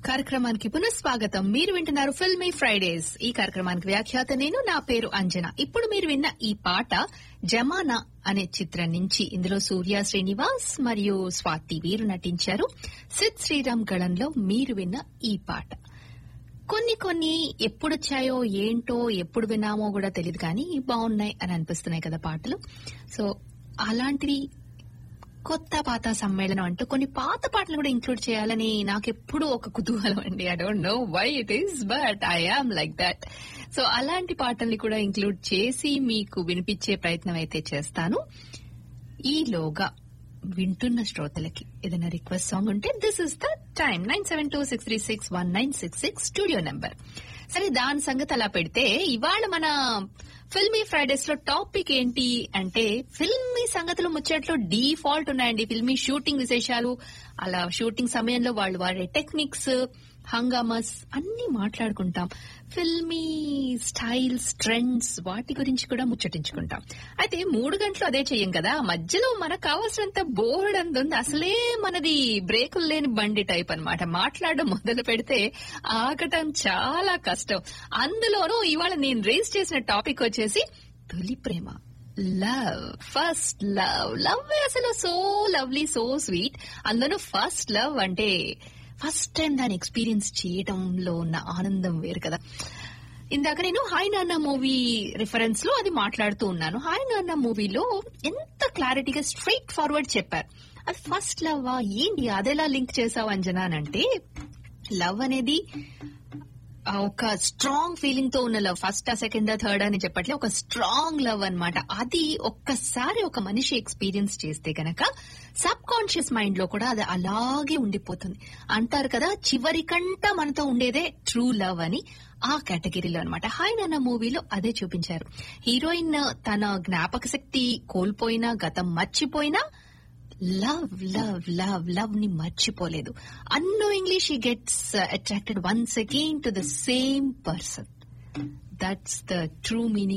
కార్యక్రమానికి పునఃస్వాగతం మీరు వింటున్నారు ఫిల్మీ ఫ్రైడేస్ ఈ కార్యక్రమానికి వ్యాఖ్యాత నేను నా పేరు అంజన ఇప్పుడు మీరు విన్న ఈ పాట జమానా అనే చిత్రం నుంచి ఇందులో సూర్య శ్రీనివాస్ మరియు స్వాతి వీరు నటించారు సిద్ శ్రీరామ్ గళంలో మీరు విన్న ఈ పాట కొన్ని కొన్ని ఎప్పుడొచ్చాయో ఏంటో ఎప్పుడు విన్నామో కూడా తెలియదు కానీ బాగున్నాయి అని అనిపిస్తున్నాయి కదా పాటలు సో అలాంటివి కొత్త పాత సమ్మేళనం అంటూ కొన్ని పాత పాటలు కూడా ఇంక్లూడ్ చేయాలని నాకెప్పుడు ఒక కుతూహలం అండి I don't know why it is but I am like that so అలాంటి పాటల్ని కూడా ఇంక్లూడ్ చేసి మీకు వినిపించే ప్రయత్నం అయితే చేస్తాను ఈలోగా వింటున్న శ్రోతలకి ఏదైనా రిక్వెస్ట్ సాంగ్ ఉంటే this is the time nine seven two six three six one nine six six studio number సరే దాని సంగతి అలా పెడితే ఇవాళ మన ఫిల్మీ ఫ్రైడేస్ లో టాపిక్ ఏంటి అంటే ఫిల్మీ సంగతులు ముచ్చట్లు డీఫాల్ట్ ఉన్నాయండి ఫిల్మీ షూటింగ్ విశేషాలు అలా షూటింగ్ సమయంలో వాళ్ళు వాడే టెక్నిక్స్ హంగామస్ అన్ని మాట్లాడుకుంటాం ఫిల్మీ స్టైల్స్ ట్రెండ్స్ వాటి గురించి కూడా ముచ్చటించుకుంటాం అయితే మూడు గంటలు అదే చెయ్యం కదా మధ్యలో మనకు కావాల్సినంత బోర్డ్ అంత ఉంది అసలే మనది బ్రేకులు లేని బండి టైప్ అన్నమాట మాట్లాడడం మొదలు పెడితే ఆగటం చాలా కష్టం అందులోనూ ఇవాళ నేను రేస్ చేసిన టాపిక్ వచ్చేసి తొలి ప్రేమ లవ్ ఫస్ట్ లవ్ లవ్ అసలు సో లవ్లీ సో స్వీట్ అందులో ఫస్ట్ లవ్ అంటే ఫస్ట్ టైం దాన్ని ఎక్స్పీరియన్స్ చేయడంలో ఉన్న ఆనందం వేరు కదా ఇందాక నేను హాయ్ నాన్న మూవీ రిఫరెన్స్ లో అది మాట్లాడుతూ ఉన్నాను హాయ్ నాన్న మూవీలో ఎంత క్లారిటీగా స్ట్రైట్ ఫార్వర్డ్ చెప్పారు అది ఫస్ట్ లవ్ ఏంటి అదెలా లింక్ చేసావు అంజనా అని అంటే లవ్ అనేది ఆ ఒక స్ట్రాంగ్ ఫీలింగ్ తో ఉన్న లవ్ ఫస్ట్ సెకండ్ థర్డ్ అని చెప్పట్లే ఒక స్ట్రాంగ్ లవ్ అన్నమాట అది ఒక్కసారి ఒక మనిషి ఎక్స్పీరియన్స్ చేస్తే గనక సబ్ కాన్షియస్ మైండ్ లో కూడా అది అలాగే ఉండిపోతుంది అంటారు కదా చివరికంట మనతో ఉండేదే ట్రూ లవ్ అని ఆ కేటగిరీలో అనమాట హాయ్ నాన్న మూవీలో అదే చూపించారు హీరోయిన్ తన జ్ఞాపక శక్తి కోల్పోయినా గతం మర్చిపోయినా లవ్ లవ్ లవ్ లవ్ ని మర్చిపోలేదు annoyingly she gets attracted once again to the same person that's the true meaning